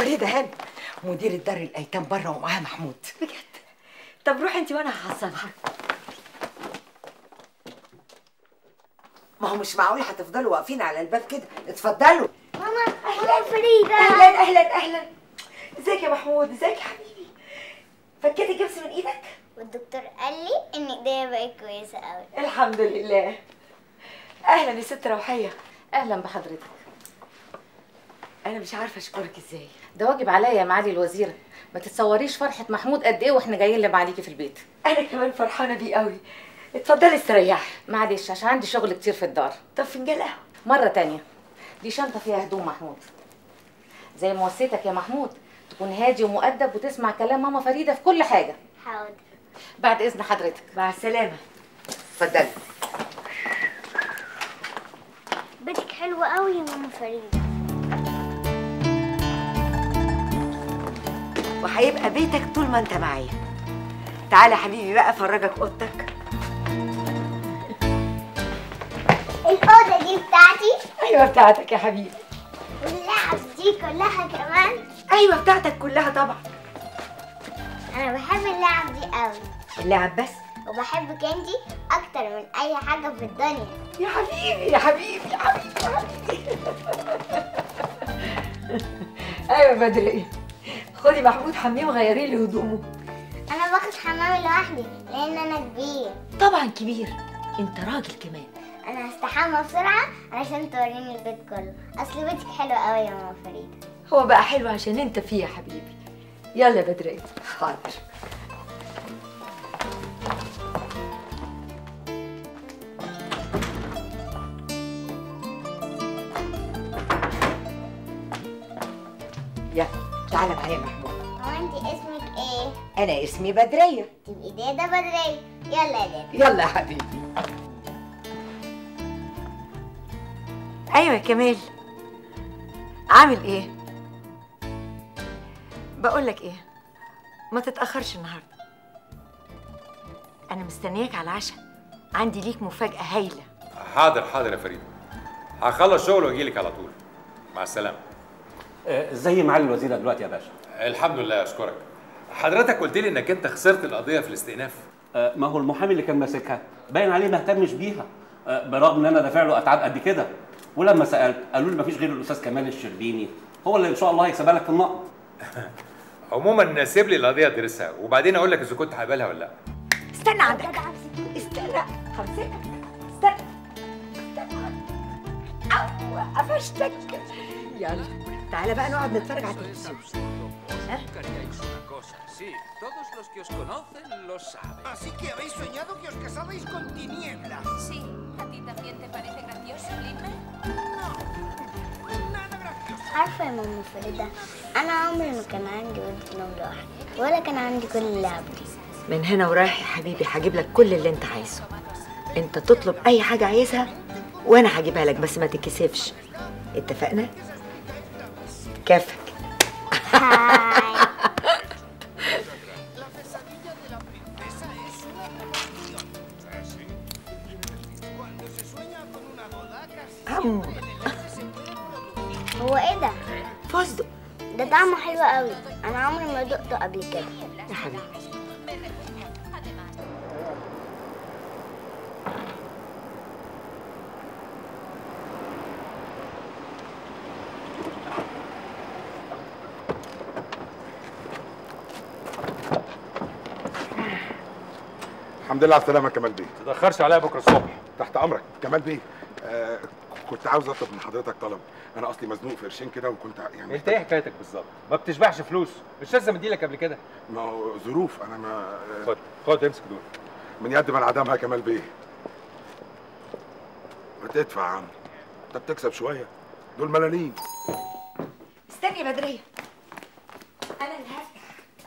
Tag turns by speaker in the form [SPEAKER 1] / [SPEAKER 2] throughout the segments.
[SPEAKER 1] فريده هانم مدير دار الايتام بره ومعاها محمود
[SPEAKER 2] بجد طب روحي انت وانا هحصلها
[SPEAKER 1] ما هو مش معقول هتفضلوا واقفين على الباب كده اتفضلوا
[SPEAKER 3] ماما اهلا فريده
[SPEAKER 1] اهلا اهلا اهلا ازيك يا محمود ازيك يا حبيبي فكيت الجبس من ايدك
[SPEAKER 3] والدكتور قال لي ان ايديا بقت كويسه قوي
[SPEAKER 1] الحمد لله اهلا يا ست روحيه
[SPEAKER 4] اهلا بحضرتك
[SPEAKER 1] انا مش عارفه اشكرك ازاي
[SPEAKER 4] ده واجب عليا يا معالي الوزيره ما تتصوريش فرحه محمود قد ايه واحنا جايين لب عليكي في البيت
[SPEAKER 1] انا كمان فرحانه بيه قوي اتفضلي استريحي
[SPEAKER 4] معلش عشان عندي شغل كتير في الدار
[SPEAKER 1] طب فنجان قهوه
[SPEAKER 4] مره تانية دي شنطه فيها هدوم محمود زي ما وصيتك يا محمود تكون هادي ومؤدب وتسمع كلام ماما فريده في كل حاجه
[SPEAKER 3] حاضر
[SPEAKER 4] بعد اذن حضرتك
[SPEAKER 1] مع السلامه اتفضلي
[SPEAKER 3] بيتك حلو قوي يا ماما فريده
[SPEAKER 1] وهيبقى بيتك طول ما انت معايا تعالى يا حبيبي بقى افرجك اوضتك
[SPEAKER 3] الاوضه دي بتاعتي
[SPEAKER 1] ايوه بتاعتك يا حبيبي
[SPEAKER 3] واللعب دي كلها كمان
[SPEAKER 1] ايوه بتاعتك كلها طبعا
[SPEAKER 3] انا بحب اللعب دي قوي
[SPEAKER 1] اللعب بس
[SPEAKER 3] وبحبك انتي اكتر من اي حاجه في الدنيا
[SPEAKER 1] يا حبيبي يا حبيبي يا حبيبي يا حبيبي ايوه بدري خدي محمود حميه وغيري لي هدومه
[SPEAKER 3] انا باخد حمامي لوحدي لان انا كبير
[SPEAKER 1] طبعا كبير انت راجل كمان
[SPEAKER 3] انا هستحمى بسرعه علشان توريني البيت كله اصل بيتك حلو قوي يا ماما فريده
[SPEAKER 1] هو بقى حلو عشان انت فيه يا حبيبي يلا يا بدري حاضر يلا تعالى معايا يا محمود
[SPEAKER 3] هو انت اسمك ايه
[SPEAKER 1] انا اسمي بدريه
[SPEAKER 3] تبقي دادا بدرية يلا يا دادا
[SPEAKER 1] يلا يا حبيبي ايوه يا كمال عامل ايه بقول لك ايه ما تتاخرش النهارده انا مستنياك على العشاء عندي ليك مفاجاه هايله
[SPEAKER 5] حاضر حاضر يا فريد هخلص شغل واجي لك على طول مع السلامه
[SPEAKER 6] آه، زي معالي الوزيره دلوقتي يا باشا
[SPEAKER 5] الحمد لله اشكرك حضرتك قلت لي انك انت خسرت القضيه في الاستئناف
[SPEAKER 6] آه، ما هو المحامي اللي كان ماسكها باين عليه ما اهتمش بيها آه، برغم ان انا دافع له اتعاب قد كده ولما سالت قالوا لي ما فيش غير الاستاذ كمال الشربيني هو اللي ان شاء الله هيكسبها لك في النقد
[SPEAKER 5] عموما سيب لي القضيه ادرسها وبعدين اقول لك اذا كنت هقبلها ولا لا
[SPEAKER 1] استنى عندك استنى همسكك استنى استنى أو قفشتك يلا تعالى بقى نقعد نتفرج على التلفزيون ها؟
[SPEAKER 7] Haríais una cosa así. Todos los que os conocen lo saben.
[SPEAKER 8] Así que habéis soñado que os casabais con tinieblas.
[SPEAKER 9] Sí, ¿a ti también te parece gracioso, Lindbergh?
[SPEAKER 8] Nada gracioso.
[SPEAKER 3] عارفة يا ماما فريدة أنا عمري ما كان عندي ود نوم لوحدي ولا كان عندي كل اللعب دي
[SPEAKER 1] من هنا ورايح يا حبيبي هجيب لك كل اللي انت عايزه انت تطلب اي حاجه عايزها وانا هجيبها لك بس ما تتكسفش اتفقنا كافك
[SPEAKER 3] هاي
[SPEAKER 8] La pesadilla de la princesa es una maldición. ¿Así? Cuando se sueña con una boda, casi
[SPEAKER 1] عم
[SPEAKER 8] en el arte se puede producir.
[SPEAKER 3] هو ايه ده؟
[SPEAKER 1] فستق
[SPEAKER 3] ده طعمه حلو قوي أنا عمري ما دقته قبل كده
[SPEAKER 1] يا حبيبي
[SPEAKER 10] الحمد لله على السلامة يا كمال بيه
[SPEAKER 5] تتاخرش عليا بكره الصبح
[SPEAKER 10] تحت أمرك كمال بيه آه كنت عاوز أطلب من حضرتك طلب أنا أصلي مزنوق في قرشين كده وكنت يعني
[SPEAKER 5] انت ايه حكايتك بالظبط ما بتشبعش فلوس مش لازم اديلك قبل كده
[SPEAKER 10] ما هو ظروف أنا ما آه،
[SPEAKER 5] خد خد امسك دول
[SPEAKER 10] من يد من عدمها يا كمال بيه ما تدفع يا عم أنت بتكسب شوية دول ملاليم
[SPEAKER 1] استني يا بدريه انا اللي هفتح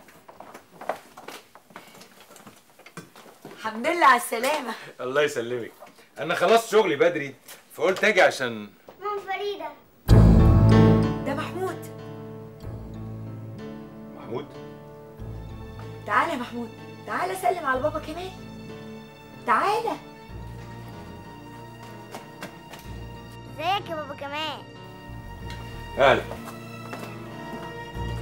[SPEAKER 1] الحمد لله على السلامه
[SPEAKER 5] الله يسلمك انا خلصت شغلي بدري فقلت اجي عشان
[SPEAKER 3] ماما فريدة
[SPEAKER 1] ده محمود
[SPEAKER 5] محمود
[SPEAKER 1] تعالى يا محمود تعالى سلم على بابا كمان تعالى
[SPEAKER 3] ازيك يا بابا كمان
[SPEAKER 5] اهلا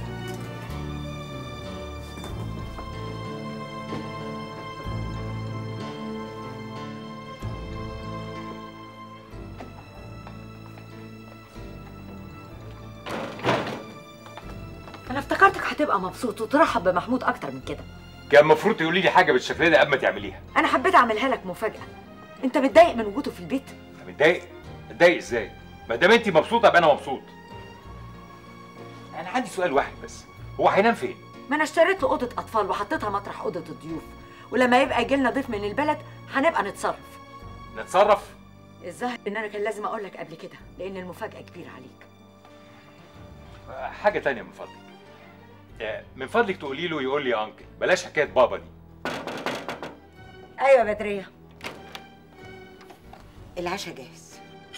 [SPEAKER 1] انا افتكرتك هتبقى مبسوط وترحب بمحمود اكتر من كده
[SPEAKER 5] كان المفروض تقولي لي حاجه بالشكل ده قبل ما تعمليها
[SPEAKER 1] انا حبيت اعملها لك مفاجاه انت متضايق من وجوده في البيت
[SPEAKER 5] أنا متضايق متضايق ازاي ما دام انت مبسوطه ابقى انا مبسوط انا عندي سؤال واحد بس هو هينام فين
[SPEAKER 1] ما انا اشتريت له اوضه اطفال وحطيتها مطرح اوضه الضيوف ولما يبقى يجي لنا ضيف من البلد هنبقى نتصرف
[SPEAKER 5] نتصرف
[SPEAKER 1] الظاهر ان انا كان لازم اقول لك قبل كده لان المفاجاه كبيره عليك
[SPEAKER 5] آه، حاجه تانية من فضلك آه، من فضلك تقولي له يقول لي يا انكل بلاش حكايه بابا دي
[SPEAKER 1] ايوه يا بدريه العشاء جاهز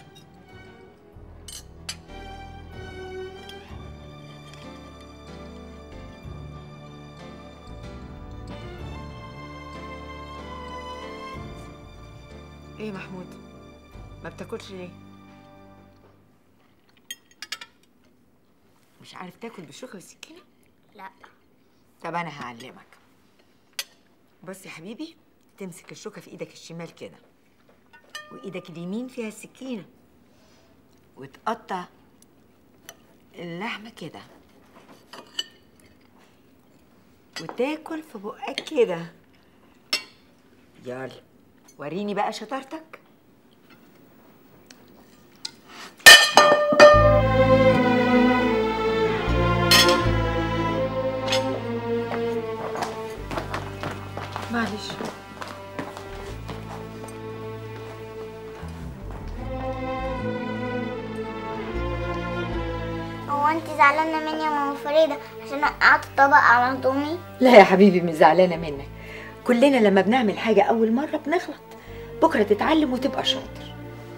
[SPEAKER 1] ايه محمود ما بتاكلش ليه مش عارف تاكل بالشوكه والسكينه
[SPEAKER 3] لا
[SPEAKER 1] طب انا هعلمك بص يا حبيبي تمسك الشوكه في ايدك الشمال كده وايدك اليمين فيها السكينه وتقطع اللحمه كده وتاكل في بقك كده يلا وريني بقى شطارتك معلش
[SPEAKER 3] هو انت زعلانه مني يا ماما فريده عشان وقعت الطبق على هدومي
[SPEAKER 1] لا يا حبيبي مش زعلانه منك كلنا لما بنعمل حاجه اول مره بنغلط بكره تتعلم وتبقى شاطر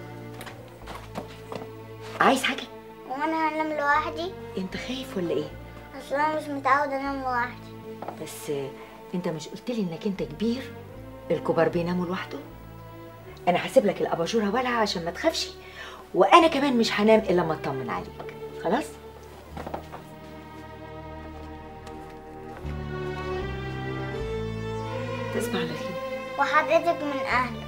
[SPEAKER 1] عايز حاجه
[SPEAKER 3] وانا هنام لوحدي
[SPEAKER 1] انت خايف ولا ايه
[SPEAKER 3] اصل انا مش متعوده انام لوحدي
[SPEAKER 1] بس آه، انت مش قلت لي انك انت كبير الكبار بيناموا لوحده انا هسيب لك الاباجوره والعه عشان ما تخافش وانا كمان مش هنام الا لما اطمن عليك خلاص تصبح على خير
[SPEAKER 3] وحضرتك من اهله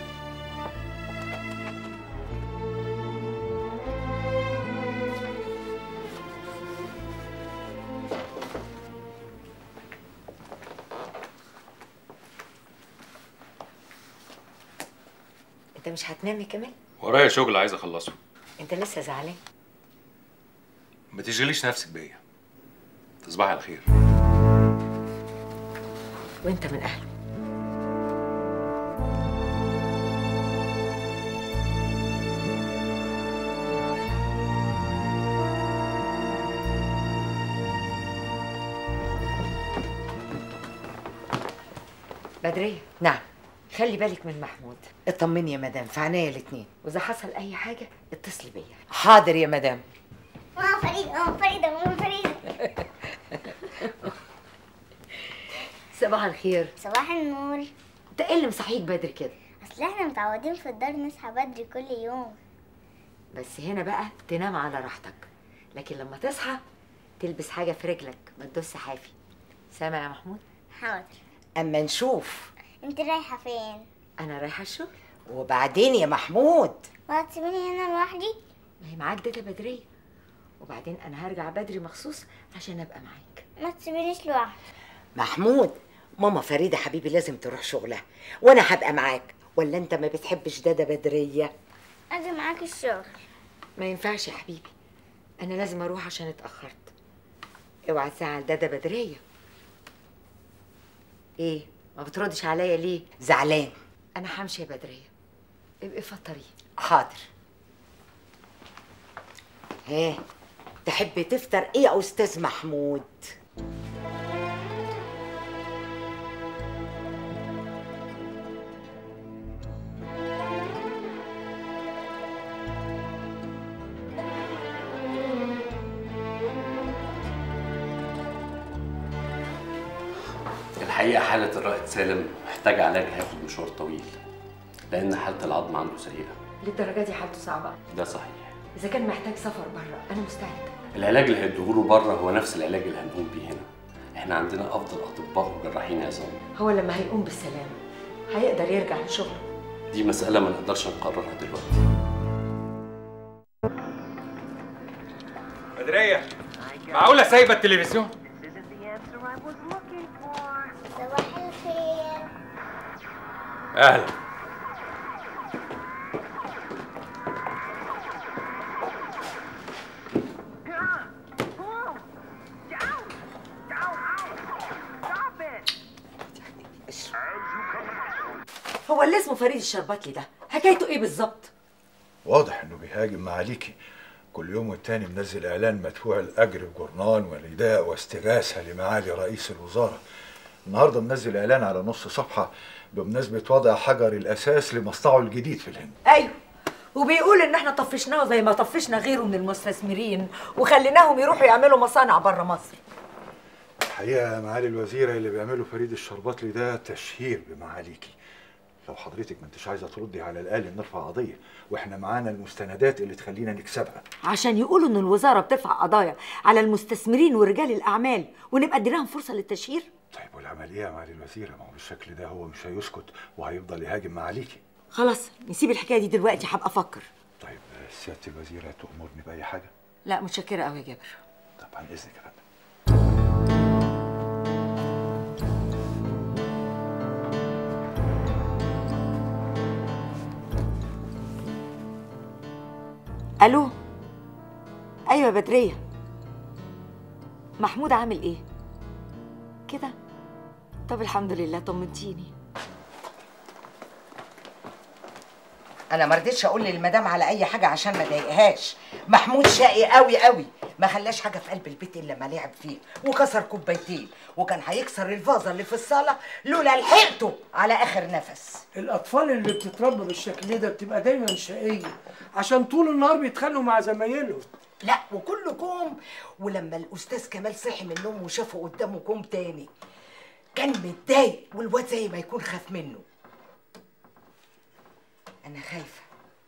[SPEAKER 1] انت مش هتنامي كمان
[SPEAKER 5] ورايا شغل عايز اخلصه
[SPEAKER 1] انت لسه زعلان
[SPEAKER 5] ما تشغليش نفسك بيا تصبحي على خير
[SPEAKER 1] وانت من اهله بدرية
[SPEAKER 11] نعم
[SPEAKER 1] خلي بالك من محمود
[SPEAKER 11] اطمني يا مدام في عينيا الاتنين
[SPEAKER 1] واذا حصل اي حاجه اتصلي بيا
[SPEAKER 11] حاضر يا مدام
[SPEAKER 3] ماما فريده ماما فريده ماما فريده
[SPEAKER 1] صباح الخير
[SPEAKER 3] صباح النور
[SPEAKER 1] انت ايه اللي مصحيك بدري كده
[SPEAKER 3] اصل احنا متعودين في الدار نصحى بدري كل يوم
[SPEAKER 1] بس هنا بقى تنام على راحتك لكن لما تصحى تلبس حاجه في رجلك ما تدوس حافي سامع يا محمود
[SPEAKER 3] حاضر
[SPEAKER 11] اما نشوف
[SPEAKER 3] انت رايحه فين
[SPEAKER 1] انا رايحه الشغل
[SPEAKER 11] وبعدين يا محمود
[SPEAKER 3] وهتسيبيني هنا لوحدي
[SPEAKER 1] ما هي معاك داتا بدريه وبعدين انا هرجع بدري مخصوص عشان ابقى معاك
[SPEAKER 3] ما تسيبينيش لوحدي
[SPEAKER 11] محمود ماما فريدة حبيبي لازم تروح شغلها وانا هبقى معاك ولا انت ما بتحبش دادا بدرية
[SPEAKER 3] اجي معاك الشغل
[SPEAKER 1] ما ينفعش يا حبيبي انا لازم اروح عشان اتاخرت اوعى تزعل دادا بدريه ايه ما بتردش عليا ليه
[SPEAKER 11] زعلان
[SPEAKER 1] انا همشي يا بدريه ابقي فطري
[SPEAKER 11] حاضر ها تحب تفطر ايه يا استاذ محمود
[SPEAKER 6] الحقيقه حاله الرائد سالم محتاجه علاج هياخد مشوار طويل لان حاله العظم عنده سيئه
[SPEAKER 1] للدرجه دي حالته صعبه
[SPEAKER 6] ده صحيح
[SPEAKER 1] اذا كان محتاج سفر بره انا مستعده
[SPEAKER 6] العلاج اللي هيديهوله بره هو نفس العلاج اللي هنقوم بيه هنا احنا عندنا افضل اطباء وجراحين عظام
[SPEAKER 1] هو لما هيقوم بالسلامه هيقدر يرجع لشغله
[SPEAKER 6] دي مساله ما نقدرش نقررها دلوقتي
[SPEAKER 5] بدريه معقوله سايبه التلفزيون
[SPEAKER 3] صباح الخير
[SPEAKER 5] اهلا
[SPEAKER 2] هو اللي اسمه فريد الشرباتلي ده حكايته ايه بالظبط
[SPEAKER 12] واضح انه بيهاجم معاليكي كل يوم والتاني منزل اعلان مدفوع الاجر بجورنان ونداء واستغاثه لمعالي رئيس الوزاره النهارده منزل اعلان على نص صفحه بمناسبه وضع حجر الاساس لمصنعه الجديد في الهند
[SPEAKER 2] ايوه وبيقول ان احنا طفشناه زي ما طفشنا غيره من المستثمرين وخليناهم يروحوا يعملوا مصانع بره مصر
[SPEAKER 12] الحقيقه يا معالي الوزيره اللي بيعمله فريد الشرباطلي ده تشهير بمعاليكي لو حضرتك ما انتش عايزه تردي على الاقل نرفع قضيه واحنا معانا المستندات اللي تخلينا نكسبها
[SPEAKER 2] عشان يقولوا ان الوزاره بترفع قضايا على المستثمرين ورجال الاعمال ونبقى اديناهم فرصه للتشهير
[SPEAKER 12] طيب والعمليه يا معالي الوزيره ما هو بالشكل ده هو مش هيسكت وهيفضل يهاجم معاليكي
[SPEAKER 2] خلاص نسيب الحكايه دي دلوقتي هبقى افكر
[SPEAKER 12] طيب سياده الوزيره تامرني باي حاجه
[SPEAKER 2] لا متشكره قوي يا جابر
[SPEAKER 12] طب عن اذنك يا فندم
[SPEAKER 2] الو ايوه يا بدريه محمود عامل ايه كده طب الحمد لله طمنتيني
[SPEAKER 11] انا ما رضيتش اقول للمدام على اي حاجه عشان ما اضايقهاش محمود شقي قوي قوي ما خلاش حاجه في قلب البيت الا ما لعب فيه وكسر كوبايتين وكان هيكسر الفازه اللي في الصاله لولا لحقته على اخر نفس
[SPEAKER 13] الأطفال اللي بتتربى بالشكل ده بتبقى دايما شقية عشان طول النهار بيتخانقوا مع زمايلهم
[SPEAKER 11] لا وكله كوم ولما الاستاذ كمال صحي من النوم وشافه قدامه كوم تاني كان متضايق والواد زي ما يكون خاف منه انا خايفه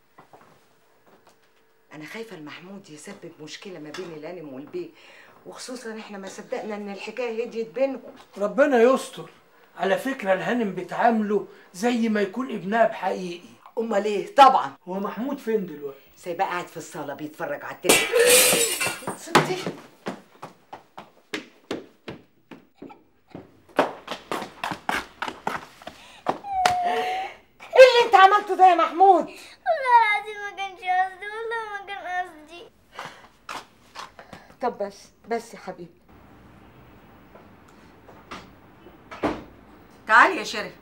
[SPEAKER 11] انا خايفه المحمود يسبب مشكله ما بين الانم والبيه وخصوصا احنا ما صدقنا ان الحكايه هديت بينهم
[SPEAKER 13] ربنا يستر على فكرة الهانم بتعامله زي ما يكون ابنها بحقيقي
[SPEAKER 11] امال ايه طبعا
[SPEAKER 13] هو محمود فين دلوقتي
[SPEAKER 11] سايباه قاعد في الصاله بيتفرج على التلفزيون ستي ايه اللي انت عملته ده يا محمود
[SPEAKER 3] والله العظيم ما كانش قصدي والله ما كان قصدي
[SPEAKER 11] طب بس بس يا حبيبي
[SPEAKER 2] تعالي يا شيري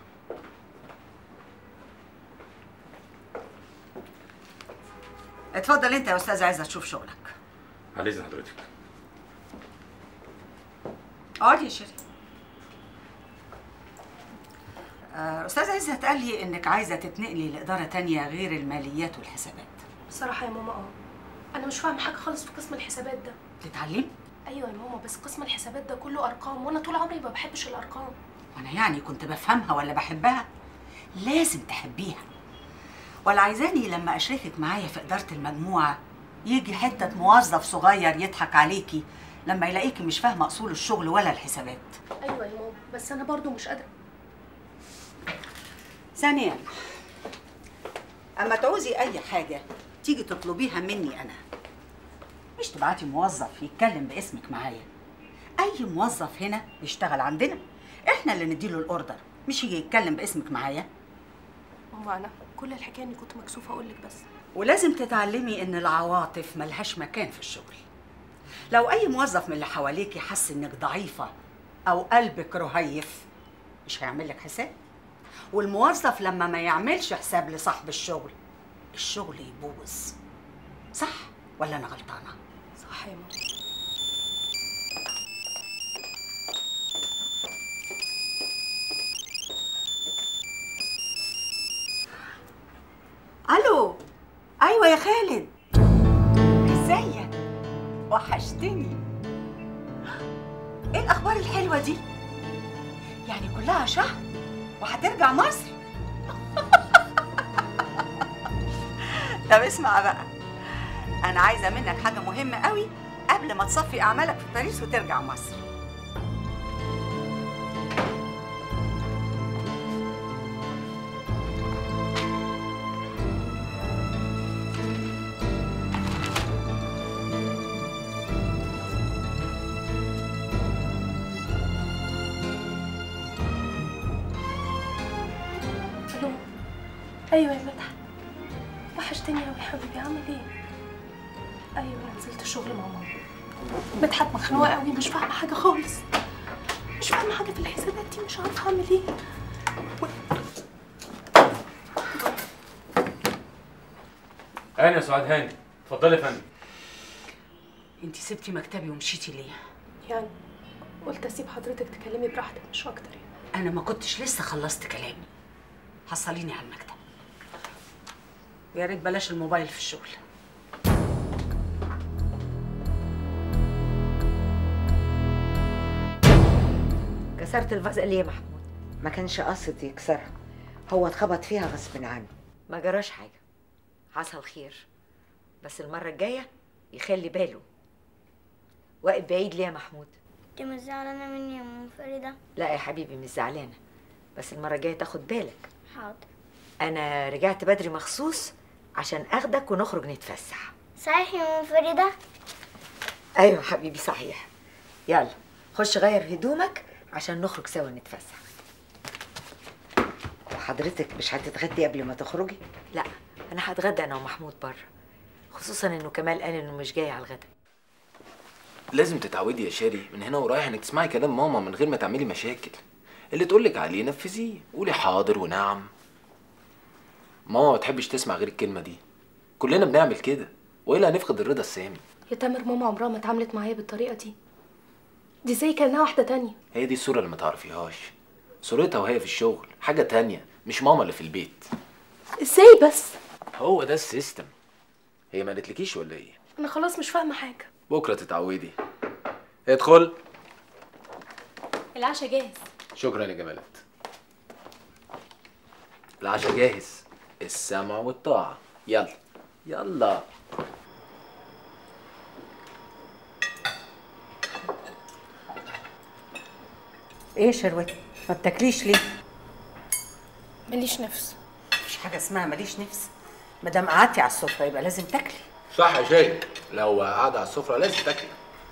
[SPEAKER 2] اتفضل انت يا استاذ عايزه تشوف شغلك
[SPEAKER 5] على اذن حضرتك
[SPEAKER 2] اقعدي يا شيري آه، استاذ عزت قال لي انك عايزه تتنقلي لاداره تانية غير الماليات والحسابات
[SPEAKER 14] بصراحة يا ماما اه أنا مش فاهمة حاجة خالص في قسم الحسابات ده
[SPEAKER 2] تتعلمي
[SPEAKER 14] أيوة يا ماما بس قسم الحسابات ده كله أرقام وأنا طول عمري ما بحبش الأرقام
[SPEAKER 2] وانا يعني كنت بفهمها ولا بحبها لازم تحبيها ولا عايزاني لما اشركك معايا في اداره المجموعه يجي حته موظف صغير يضحك عليكي لما يلاقيكي مش فاهمه اصول الشغل ولا الحسابات
[SPEAKER 14] أيوة يا ماما بس أنا برضو مش قادرة
[SPEAKER 2] ثانيا اما تعوزي اي حاجه تيجي تطلبيها مني انا مش تبعتي موظف يتكلم باسمك معايا اي موظف هنا بيشتغل عندنا احنا اللي نديله الاوردر مش يجي يتكلم باسمك معايا
[SPEAKER 14] ماما أنا كل الحكاية إني كنت مكسوفة أقولك بس
[SPEAKER 2] ولازم تتعلمي ان العواطف ملهاش مكان في الشغل لو اي موظف من اللي حواليكي حس انك ضعيفه او قلبك رهيف مش هيعمل لك حساب والموظف لما ما يعملش حساب لصاحب الشغل الشغل يبوظ صح ولا انا غلطانه
[SPEAKER 14] صح يا ماما
[SPEAKER 2] الو ايوه يا خالد ازيك وحشتني ايه الاخبار الحلوه دي يعني كلها شهر وهترجع مصر طب اسمع بقى انا عايزه منك حاجه مهمه قوي قبل ما تصفي اعمالك في باريس وترجع مصر
[SPEAKER 14] ايوه يا مدحت وحشتني قوي حبيبي عامل ايه ايوه انا نزلت الشغل مع ماما مدحت مخنوقه قوي مش فاهمه حاجه خالص مش فاهمه حاجه في الحسابات دي مش عارفه اعمل ايه
[SPEAKER 5] هاني يا سعاد هاني اتفضلي يا فندم
[SPEAKER 2] انت سبتي مكتبي ومشيتي ليه
[SPEAKER 14] يعني قلت اسيب حضرتك تكلمي براحتك مش اكتر يعني
[SPEAKER 2] انا ما كنتش لسه خلصت كلامي حصليني على المكتب يا ريت بلاش الموبايل في الشغل
[SPEAKER 11] كسرت الفازة ليه يا محمود ما كانش قصد يكسرها هو اتخبط فيها غصب عنه
[SPEAKER 1] ما جراش حاجه حصل خير بس المره الجايه يخلي باله واقف بعيد ليه يا محمود
[SPEAKER 3] انت مش زعلانة مني يا ماما فريدة
[SPEAKER 1] لا يا حبيبي مش زعلانه بس المره الجايه تاخد بالك
[SPEAKER 3] حاضر
[SPEAKER 1] انا رجعت بدري مخصوص عشان اخدك ونخرج نتفسح
[SPEAKER 3] صحيح يا ماما فريدة
[SPEAKER 1] ايوه حبيبي صحيح يلا خش غير هدومك عشان نخرج سوا نتفسح
[SPEAKER 11] وحضرتك مش هتتغدي قبل ما تخرجي
[SPEAKER 1] لا انا هتغدى انا ومحمود بره خصوصا انه كمال قال انه مش جاي على الغدا
[SPEAKER 15] لازم تتعودي يا شاري من هنا ورايح انك تسمعي كلام ماما من غير ما تعملي مشاكل اللي تقولك عليه نفذيه قولي حاضر ونعم ماما ما بتحبش تسمع غير الكلمه دي كلنا بنعمل كده والا هنفقد الرضا السامي
[SPEAKER 14] يا تامر ماما عمرها ما اتعاملت معايا بالطريقه دي دي زي كانها واحده تانية
[SPEAKER 15] هي دي الصوره اللي ما تعرفيهاش صورتها وهي في الشغل حاجه تانية مش ماما اللي في البيت
[SPEAKER 14] ازاي بس
[SPEAKER 15] هو ده السيستم هي ما قالتلكيش ولا ايه
[SPEAKER 14] انا خلاص مش فاهمه حاجه
[SPEAKER 15] بكره تتعودي ادخل
[SPEAKER 14] العشاء جاهز
[SPEAKER 15] شكرا يا جمالات العشاء جاهز السمع والطاعة يلا يلا
[SPEAKER 2] ايه يا شروتي ما بتاكليش ليه
[SPEAKER 14] ماليش نفس
[SPEAKER 2] مفيش حاجه اسمها ماليش نفس ما دام قعدتي على السفره يبقى لازم تاكلي
[SPEAKER 15] صح يا شاي لو قاعدة على السفرة لازم تاكلي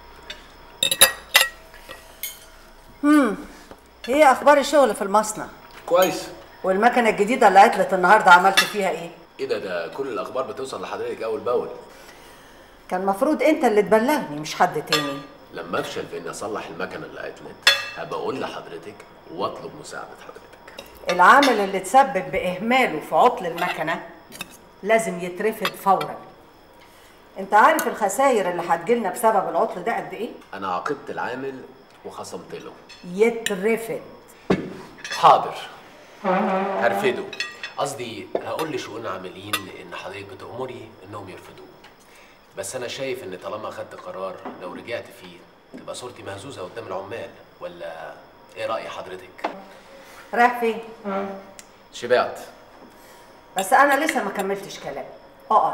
[SPEAKER 2] امم ايه اخبار الشغل في المصنع
[SPEAKER 15] كويس
[SPEAKER 2] والمكنه الجديده اللي عطلت النهارده عملت فيها ايه
[SPEAKER 15] ايه ده ده كل الاخبار بتوصل لحضرتك اول باول
[SPEAKER 2] كان المفروض انت اللي تبلغني مش حد تاني
[SPEAKER 15] لما افشل في اني اصلح المكنه اللي عطلت هبقى اقول لحضرتك واطلب مساعده حضرتك
[SPEAKER 2] العامل اللي تسبب باهماله في عطل المكنه لازم يترفد فورا انت عارف الخسائر اللي هتجيلنا بسبب العطل ده قد ايه
[SPEAKER 15] انا عاقبت العامل وخصمت له
[SPEAKER 2] يترفد
[SPEAKER 15] حاضر هرفده قصدي هقول لشؤون عاملين ان حضرتك بتأمري انهم يرفضوه بس انا شايف ان طالما اخدت قرار لو رجعت فيه تبقى صورتي مهزوزه قدام العمال ولا ايه رأي حضرتك
[SPEAKER 2] رايح فين
[SPEAKER 15] شبعت
[SPEAKER 2] بس انا لسه ما كملتش كلامي اقعد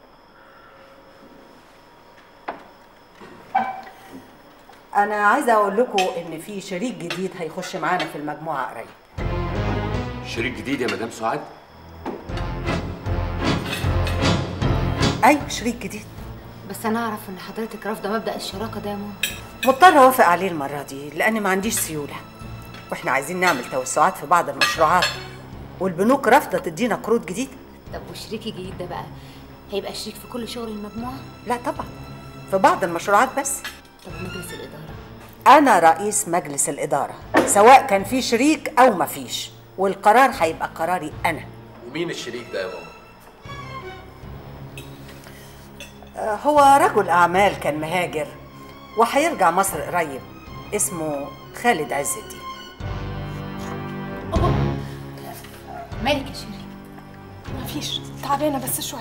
[SPEAKER 2] انا عايزه اقول لكم ان في شريك جديد هيخش معانا في المجموعه قريب
[SPEAKER 15] شريك جديد يا مدام سعاد
[SPEAKER 2] ايوه شريك جديد
[SPEAKER 16] بس انا اعرف ان حضرتك رافضه مبدا الشراكه ده يا ماما
[SPEAKER 2] مضطره اوافق عليه المره دي لان ما عنديش سيوله واحنا عايزين نعمل توسعات في بعض المشروعات والبنوك رافضه تدينا قروض جديده
[SPEAKER 16] طب والشريك الجديد ده بقى هيبقى شريك في كل شغل المجموعه
[SPEAKER 2] لا طبعا في بعض المشروعات بس
[SPEAKER 16] طب مجلس الاداره
[SPEAKER 2] انا رئيس مجلس الاداره سواء كان في شريك او ما فيش والقرار هيبقى قراري انا
[SPEAKER 15] ومين الشريك ده يا ماما
[SPEAKER 2] آه، هو رجل اعمال كان مهاجر وهيرجع مصر قريب اسمه خالد عز الدين
[SPEAKER 16] مالك يا شيرين
[SPEAKER 14] مفيش تعبانه بس شويه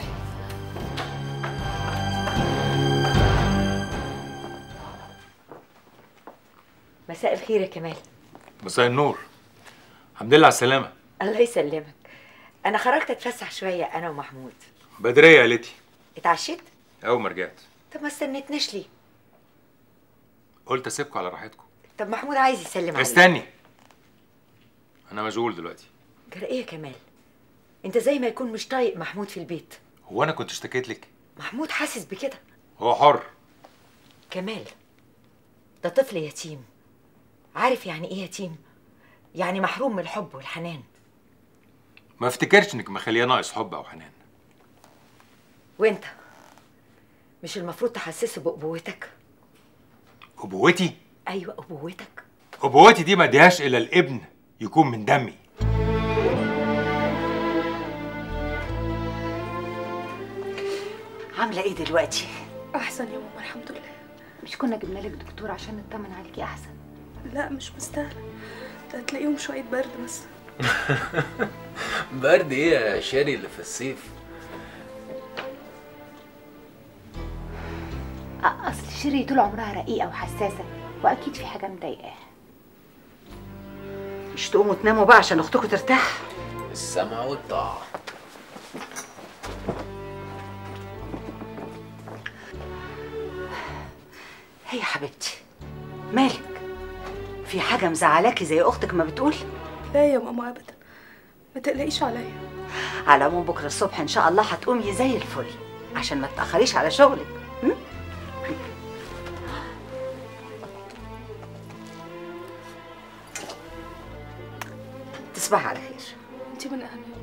[SPEAKER 1] مساء الخير يا كمال
[SPEAKER 5] مساء النور الحمد لله على السلامة
[SPEAKER 1] الله يسلمك انا خرجت اتفسح شويه انا ومحمود
[SPEAKER 5] بدرية قالتي
[SPEAKER 1] اتعشيت
[SPEAKER 5] أول ما رجعت
[SPEAKER 1] طب ما استنيتناش ليه
[SPEAKER 5] قلت أسيبكم على راحتكم
[SPEAKER 1] طب محمود عايز يسلم عليك
[SPEAKER 5] استني أنا مشغول دلوقتي
[SPEAKER 1] جرى ايه يا كمال انت زي ما يكون مش طايق محمود في البيت
[SPEAKER 5] هو أنا كنت اشتكيت لك
[SPEAKER 1] محمود حاسس بكده
[SPEAKER 5] هو حر
[SPEAKER 1] كمال ده طفل يتيم عارف يعني ايه يتيم يعني محروم من الحب والحنان
[SPEAKER 5] ما افتكرش انك مخليه ناقص حب او حنان
[SPEAKER 1] وانت مش المفروض تحسسه بأبوتك
[SPEAKER 5] ابوتي
[SPEAKER 1] ايوه أبوتك
[SPEAKER 5] ابوتي دي ما اديهاش الا الابن يكون من دمي
[SPEAKER 2] عامله ايه دلوقتي
[SPEAKER 14] احسن يا ماما الحمد لله
[SPEAKER 16] مش كنا جبنا لك دكتور عشان نطمن عليكي احسن
[SPEAKER 14] لا مش مستاهله ده هتلاقيهم شويه برد بس
[SPEAKER 15] برد ايه يا شاري اللي في الصيف
[SPEAKER 16] أ- اصل شيري طول عمرها رقيقه وحساسه واكيد في حاجه مضايقاها
[SPEAKER 2] مش تقوموا تناموا بقى عشان اختكم ترتاح
[SPEAKER 15] السمع والطاعة
[SPEAKER 2] هي يا حبيبتي مالك في حاجه مزعلاكي زي اختك ما بتقول
[SPEAKER 14] لا يا ماما ابدا ما تقلقيش عليا
[SPEAKER 2] على العموم بكره الصبح ان شاء الله هتقومي زي الفل عشان ما تاخريش على شغلك م? تصبحي على خير
[SPEAKER 14] انت من اهلي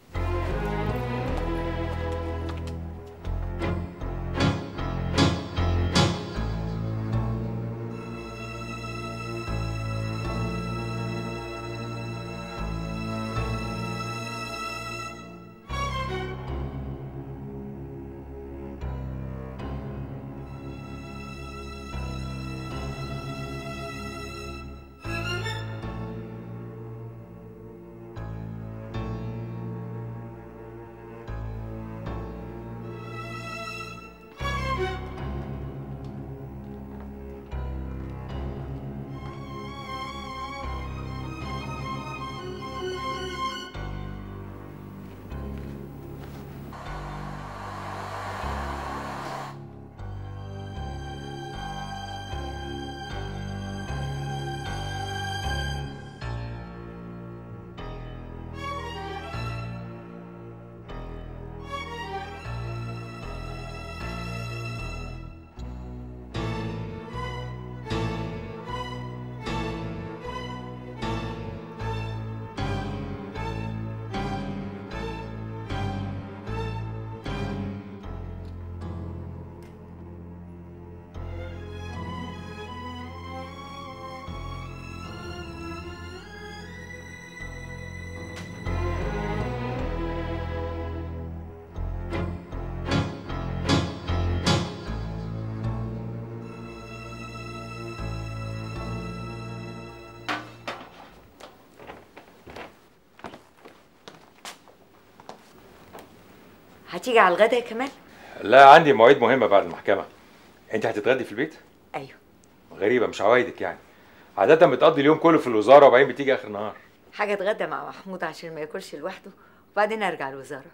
[SPEAKER 1] هتيجي على الغدا يا كمال
[SPEAKER 5] لا عندي مواعيد مهمه بعد المحكمه انت هتتغدي في البيت
[SPEAKER 1] ايوه
[SPEAKER 5] غريبه مش عوايدك يعني عاده بتقضي اليوم كله في الوزاره وبعدين بتيجي اخر النهار
[SPEAKER 1] حاجه اتغدى مع محمود عشان ما ياكلش لوحده وبعدين ارجع الوزاره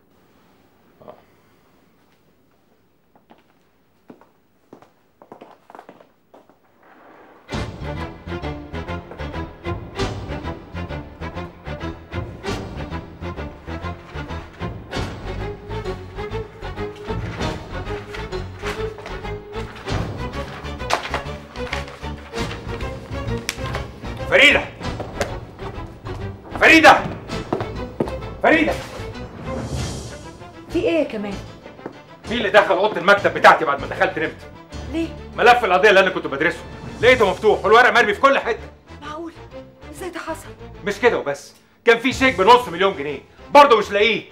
[SPEAKER 5] فريده فريده فريده
[SPEAKER 1] في ايه يا كمال
[SPEAKER 5] مين اللي دخل اوضه المكتب بتاعتي بعد ما دخلت نمت
[SPEAKER 1] ليه
[SPEAKER 5] ملف القضيه اللي انا كنت بدرسه لقيته مفتوح والورق مرمي في كل حته
[SPEAKER 1] معقول ازاي ده حصل
[SPEAKER 5] مش كده وبس كان في شيك بنص مليون جنيه برضه مش لاقيه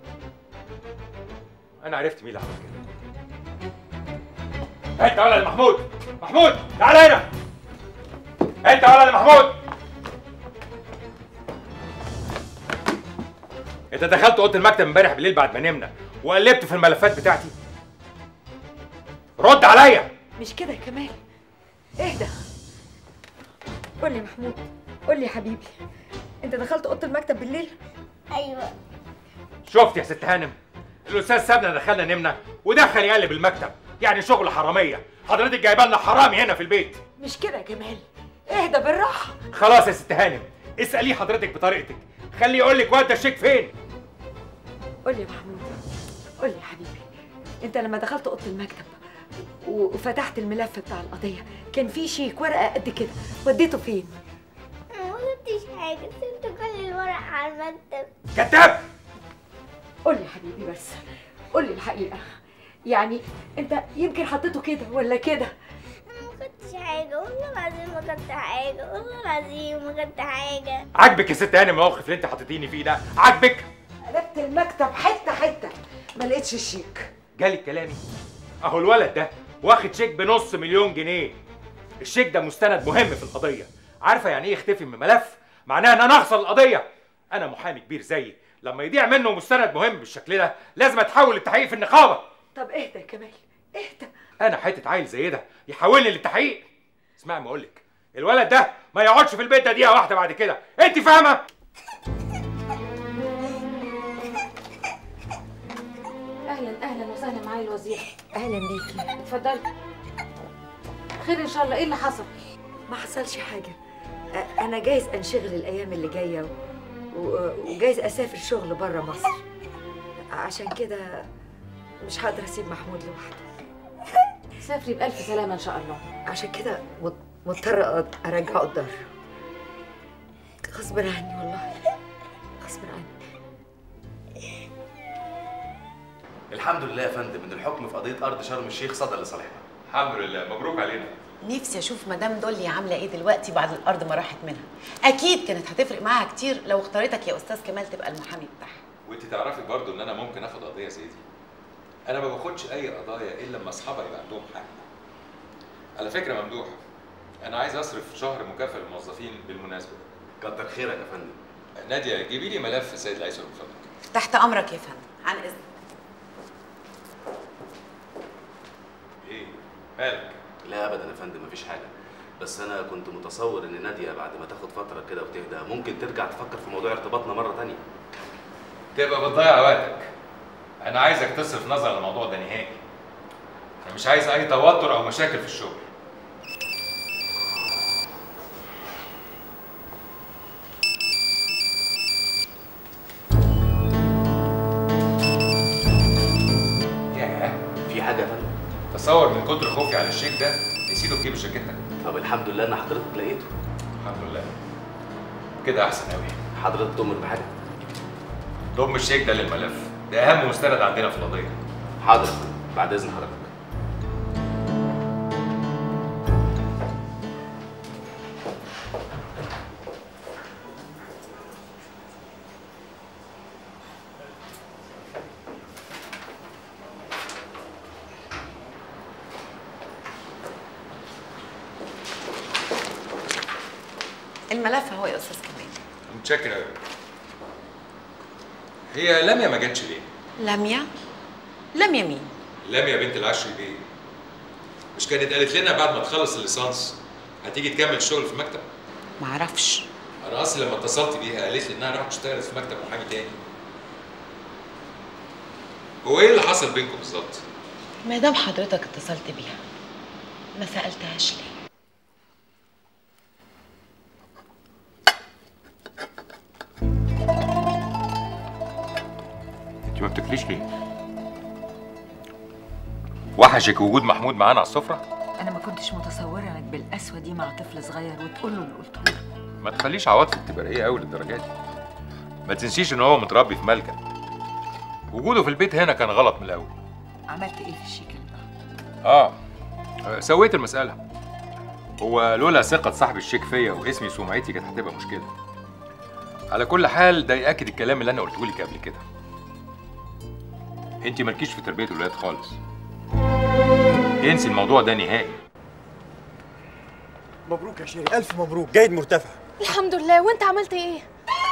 [SPEAKER 5] انا عرفت مين اللي عمل كده انت يا ولد محمود محمود تعال هنا انت يا ولد محمود انت دخلت اوضه المكتب امبارح بالليل بعد ما نمنا وقلبت في الملفات بتاعتي رد عليا
[SPEAKER 1] مش كده يا كمال اهدى قول لي يا محمود قول لي يا حبيبي انت دخلت اوضه المكتب بالليل
[SPEAKER 3] ايوه
[SPEAKER 5] شفت يا ست هانم الاستاذ سابنا دخلنا نمنا ودخل يقلب المكتب يعني شغل حراميه حضرتك جايبه لنا حرامي هنا في البيت
[SPEAKER 1] مش كده يا كمال اهدى بالراحه
[SPEAKER 5] خلاص يا ست هانم اساليه حضرتك بطريقتك خليه يقول لك ودى الشيك فين
[SPEAKER 1] قول لي يا محمود قول لي يا حبيبي انت لما دخلت اوضه المكتب وفتحت الملف بتاع القضيه كان في شيك ورقه قد كده وديته فين
[SPEAKER 3] ما قلتش حاجة سبت كل الورق على المكتب
[SPEAKER 5] كذاب
[SPEAKER 1] قول لي يا حبيبي بس قول لي الحقيقه يعني انت يمكن حطيته كده ولا كده
[SPEAKER 3] ما خدتش حاجة والله العظيم ما خدت حاجة والله العظيم ما خدت حاجة
[SPEAKER 5] عاجبك يا ست هانم الموقف اللي انت حطيتيني فيه ده عاجبك
[SPEAKER 11] قلبت المكتب حته حته ما لقيتش الشيك
[SPEAKER 5] جالي كلامي اهو الولد ده واخد شيك بنص مليون جنيه الشيك ده مستند مهم في القضيه عارفه يعني ايه يختفي من ملف معناها ان انا اخسر القضيه انا محامي كبير زيي لما يضيع منه مستند مهم بالشكل ده لازم اتحول للتحقيق في النقابه
[SPEAKER 1] طب اهدى يا كمال اهدى
[SPEAKER 5] انا حته عيل زي ده يحولني للتحقيق اسمعي ما اقول لك الولد ده ما يقعدش في البيت ده دقيقه واحده بعد كده انت فاهمه
[SPEAKER 4] اهلا اهلا وسهلا معالي الوزير
[SPEAKER 1] اهلا بيكي
[SPEAKER 4] اتفضلي خير ان شاء الله ايه اللي حصل
[SPEAKER 1] ما حصلش حاجه أ- انا جايز انشغل الايام اللي جايه و... و... وجايز اسافر شغل بره مصر عشان كده مش هقدر اسيب محمود لوحده
[SPEAKER 4] سافري بالف سلامه ان شاء الله
[SPEAKER 1] عشان كده مض- مضطره أ- ارجعه الدار غصب عني والله غصب عني
[SPEAKER 17] الحمد لله يا فندم ان الحكم في قضيه ارض شرم الشيخ صدر لصالحنا
[SPEAKER 5] الحمد لله مبروك علينا
[SPEAKER 18] نفسي اشوف مدام دولي عامله ايه دلوقتي بعد الارض ما راحت منها اكيد كانت هتفرق معاها كتير لو اختارتك يا استاذ كمال تبقى المحامي بتاعها
[SPEAKER 19] وانت تعرفي برضو ان انا ممكن اخد قضيه زي دي انا ما باخدش اي قضايا الا لما اصحابها يبقى عندهم حق على فكره ممدوح انا عايز اصرف شهر مكافاه للموظفين بالمناسبه
[SPEAKER 17] كتر خيرك يا فندم
[SPEAKER 19] ناديه جيبي لي ملف سيد العيسى من فضلك
[SPEAKER 18] تحت امرك يا فندم عن اذنك
[SPEAKER 19] ايه مالك
[SPEAKER 17] لا ابدا يا فندم مفيش حاجه بس انا كنت متصور ان ناديه بعد ما تاخد فتره كده وتهدى ممكن ترجع تفكر في موضوع ارتباطنا مره تانية
[SPEAKER 19] تبقى بتضيع وقتك انا عايزك تصرف نظر عن الموضوع ده نهائي انا مش عايز اي توتر او مشاكل في الشغل ياه
[SPEAKER 17] في حاجه يا فندم
[SPEAKER 19] تصور من كتر خوفي على الشيك ده نسيته في جيب جاكيتك
[SPEAKER 17] طب الحمد لله ان حضرتك لقيته
[SPEAKER 19] الحمد لله كده احسن قوي
[SPEAKER 17] حضرتك تؤمر بحاجه
[SPEAKER 19] ضم الشيك ده للملف ده اهم مستند عندنا في القضيه
[SPEAKER 17] حاضر يا فندم بعد اذن حضرتك
[SPEAKER 18] الملف اهو يا استاذ كمال
[SPEAKER 19] متشكر قوي هي لميا ما جاتش ليه؟
[SPEAKER 18] لميا لميا مين
[SPEAKER 19] لميا بنت العشري بيه مش كانت قالت لنا بعد ما تخلص الليسانس هتيجي تكمل الشغل في المكتب؟
[SPEAKER 18] معرفش
[SPEAKER 19] انا اصلا لما اتصلت بيها قالت لي انها راحت اشتغلت في مكتب محامي تاني هو ايه اللي حصل بينكم بالظبط؟
[SPEAKER 18] ما دام حضرتك اتصلت بيها ما سالتهاش ليه
[SPEAKER 5] انت ما بتاكليش ليه؟ وحشك وجود محمود معانا على السفره؟
[SPEAKER 1] انا ما كنتش متصوره انك بالقسوه دي مع طفل صغير وتقول له اللي قلته له
[SPEAKER 5] ما تخليش عواطفك تبقى رقيقه قوي للدرجه دي ما تنسيش ان هو متربي في ملجأ وجوده في البيت هنا كان غلط من الاول
[SPEAKER 1] عملت ايه في الشيك اللي ده
[SPEAKER 5] اه آه، سويت المساله هو لولا ثقه صاحب الشيك فيا واسمي سمعتي كانت هتبقى مشكله على كل حال ده ياكد الكلام اللي انا قلته لك قبل كده انت مالكيش في تربيه الولاد خالص انسي الموضوع ده نهائي
[SPEAKER 20] مبروك يا شيري الف مبروك جيد مرتفع
[SPEAKER 14] الحمد لله وانت عملت ايه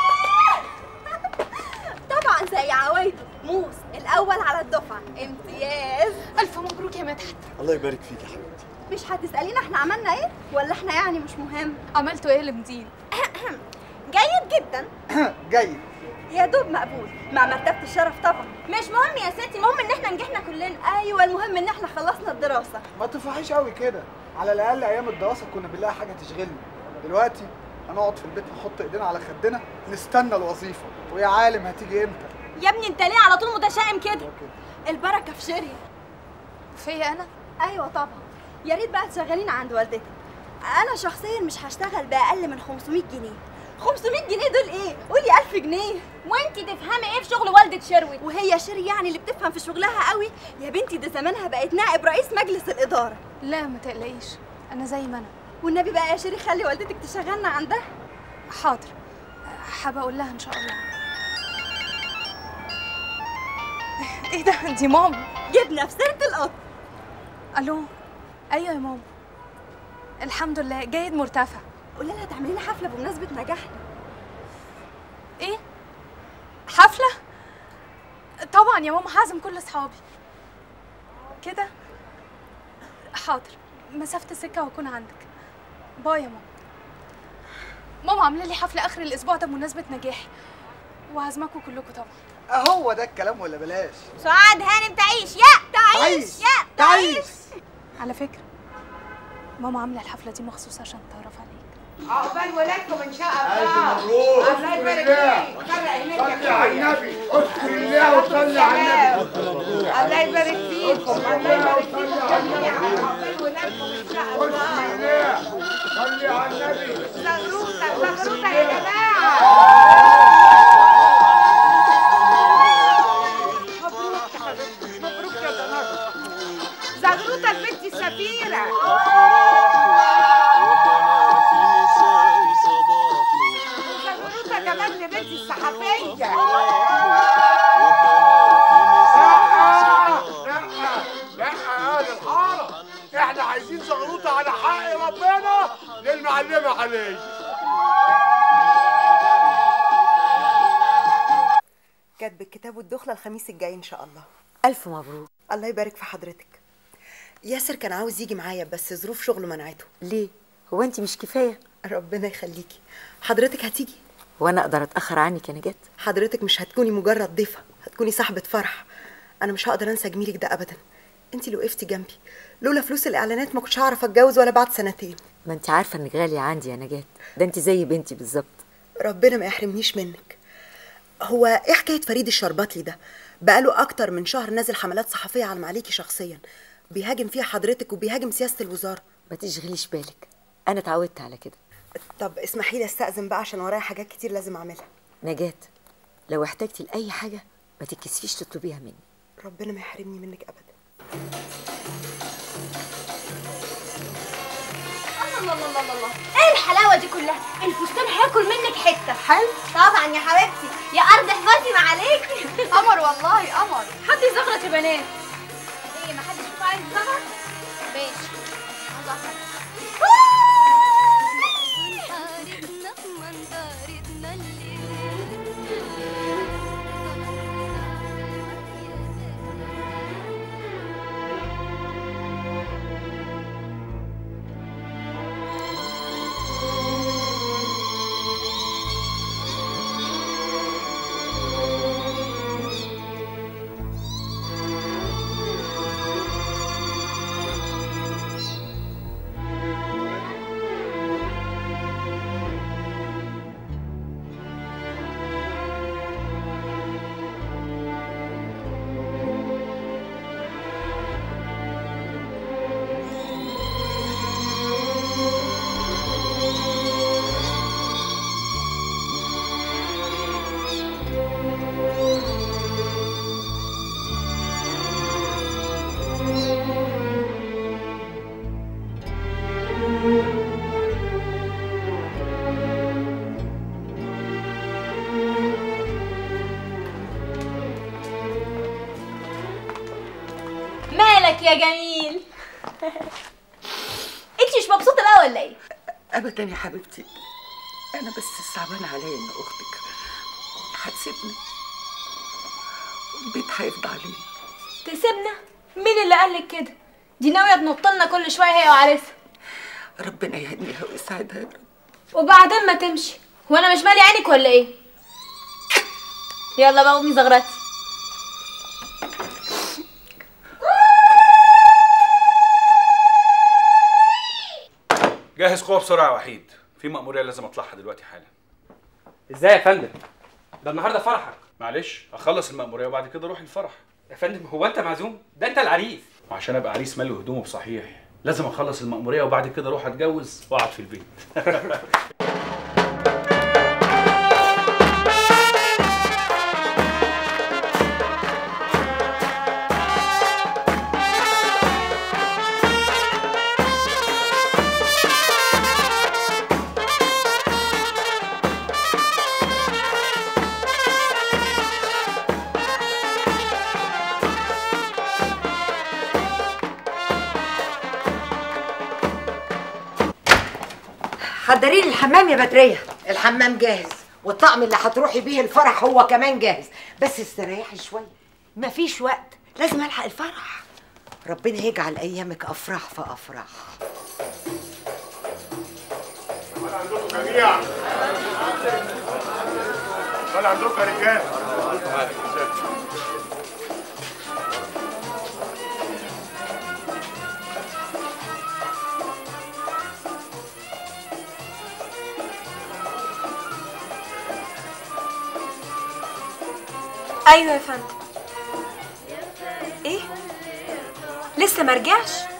[SPEAKER 21] طبعا زي عوايده موس الاول على الدفعه امتياز
[SPEAKER 14] الف مبروك يا مدحت
[SPEAKER 20] الله يبارك فيك يا حبيبتي
[SPEAKER 21] مش هتسالينا احنا عملنا ايه ولا احنا يعني مش مهم
[SPEAKER 14] عملتوا ايه لمدين
[SPEAKER 21] جيد جدا
[SPEAKER 20] جيد
[SPEAKER 21] يا دوب مقبول مع مرتبه الشرف طبعا مش مهم يا ستي المهم ان احنا نجحنا كلنا ايوه المهم ان احنا خلصنا الدراسه
[SPEAKER 20] ما تفرحيش قوي كده على الاقل ايام الدراسه كنا بنلاقي حاجه تشغلنا دلوقتي هنقعد في البيت نحط ايدينا على خدنا نستنى الوظيفه ويا عالم هتيجي امتى
[SPEAKER 21] يا ابني انت ليه على طول متشائم كده البركه في شيري
[SPEAKER 14] فيا انا
[SPEAKER 21] ايوه طبعا يا ريت بقى تشغلين عند والدتك انا شخصيا مش هشتغل باقل من 500 جنيه 500 جنيه دول ايه قولي 1000 جنيه وانتي تفهمي ايه في شغل والده شروي وهي شيري يعني اللي بتفهم في شغلها قوي يا بنتي ده زمانها بقت نائب رئيس مجلس الاداره
[SPEAKER 14] لا ما تقلقيش انا زي ما انا
[SPEAKER 21] والنبي بقى يا شيري خلي والدتك تشغلنا عندها
[SPEAKER 14] حاضر حابه اقول لها ان شاء الله ايه ده دي ماما
[SPEAKER 21] جبنا في سيره القط
[SPEAKER 14] الو ايوه يا ماما الحمد لله جيد مرتفع
[SPEAKER 21] قولي لها تعملي لنا حفله بمناسبه نجاحنا
[SPEAKER 14] ايه حفله طبعا يا ماما هعزم كل اصحابي كده حاضر مسافه السكه واكون عندك باي يا ماما ماما عامله لي حفله اخر الاسبوع ده بمناسبه نجاحي وهعزمكم كلكم طبعا
[SPEAKER 20] اهو ده الكلام ولا بلاش
[SPEAKER 21] سعاد هانم تعيش يا تعيش يا تعيش
[SPEAKER 14] على فكره ماما عامله الحفله دي مخصوص عشان تعرف عليك
[SPEAKER 11] عقبال ولادكم ان شاء الله
[SPEAKER 20] ألف مبروك.
[SPEAKER 11] الله يبارك فيك فرق هناك يا
[SPEAKER 20] صلي على
[SPEAKER 11] أخويا.
[SPEAKER 20] النبي اذكر الله وصلي على النبي
[SPEAKER 11] الله يبارك فيكم الله يبارك فيكم عقبال ولادكم ان شاء الله
[SPEAKER 20] صلي على النبي
[SPEAKER 11] زغروطه زغروطه يا جماعه مبروك يا حبيبتي مبروك يا دنار زغروطه البنت السفيره زغروطه كمان لبنت الصحفيه
[SPEAKER 20] لا لا يا اهل الحاره احنا عايزين زغروطه على حق ربنا للمعلمه علي
[SPEAKER 7] كاتب الكتاب والدخله الخميس الجاي ان شاء الله
[SPEAKER 1] الف مبروك
[SPEAKER 7] الله يبارك في حضرتك ياسر كان عاوز يجي معايا بس ظروف شغله منعته
[SPEAKER 1] ليه هو انت مش كفايه
[SPEAKER 7] ربنا يخليكي حضرتك هتيجي
[SPEAKER 1] وانا اقدر اتاخر عنك يا نجاة
[SPEAKER 7] حضرتك مش هتكوني مجرد ضيفه هتكوني صاحبه فرح انا مش هقدر انسى جميلك ده ابدا انت اللي وقفتي جنبي لولا فلوس الاعلانات ما كنتش هعرف اتجوز ولا بعد سنتين
[SPEAKER 1] ما انت عارفه انك غاليه عندي يا نجاة ده انت زي بنتي بالظبط
[SPEAKER 7] ربنا ما يحرمنيش منك هو ايه حكايه فريد الشرباطلي ده بقاله اكتر من شهر نازل حملات صحفيه على معاليكي شخصيا بيهاجم فيها حضرتك وبيهاجم سياسه الوزاره
[SPEAKER 1] ما تشغليش بالك انا اتعودت على كده
[SPEAKER 7] طب اسمحي لي استاذن بقى عشان ورايا حاجات كتير لازم اعملها
[SPEAKER 1] نجاة لو احتجتي لاي حاجه ما تتكسفيش تطلبيها مني
[SPEAKER 7] ربنا ما يحرمني منك ابدا
[SPEAKER 21] الله الله الله الله ايه الحلاوه دي كلها الفستان هياكل منك حته حلو طبعا يا حبيبتي يا ارض احفظي ما عليكي قمر والله قمر حد يزغرط يا بنات ايه ما حدش فيكم عايز يزغرط ماشي الله مالك يا جميل انت مش مبسوطه بقى ولا ايه
[SPEAKER 11] ابدا يا حبيبتي انا بس صعبان عليا ان اختك هتسيبني والبيت هيفضى علينا
[SPEAKER 21] تسيبنا مين اللي قالك كده دي ناويه تنط لنا كل شويه هي وعريسها
[SPEAKER 11] ربنا يهنيها ويسعدها يا رب
[SPEAKER 21] وبعدين ما تمشي هو انا مش مالي عينك ولا ايه يلا بقى قومي زغرتي
[SPEAKER 22] جهز قوة بسرعة يا وحيد في مأمورية لازم اطلعها دلوقتي حالا
[SPEAKER 6] ازاي يا فندم ده النهارده فرحك
[SPEAKER 22] معلش اخلص المأمورية وبعد كده اروح الفرح
[SPEAKER 6] يا فندم هو انت معزوم ده انت العريس
[SPEAKER 22] وعشان ابقى عريس مالي هدومه بصحيح لازم اخلص المأمورية وبعد كده اروح اتجوز واقعد في البيت
[SPEAKER 1] حضري لي الحمام يا بدريه
[SPEAKER 11] الحمام جاهز والطقم اللي هتروحي بيه الفرح هو كمان جاهز بس استريحي شويه
[SPEAKER 1] مفيش وقت لازم الحق الفرح
[SPEAKER 11] ربنا يجعل ايامك افراح في افراح
[SPEAKER 8] جميعا طلع عندكم يا رجاله
[SPEAKER 9] ايوه يا فندم ايه لسه ما رجعش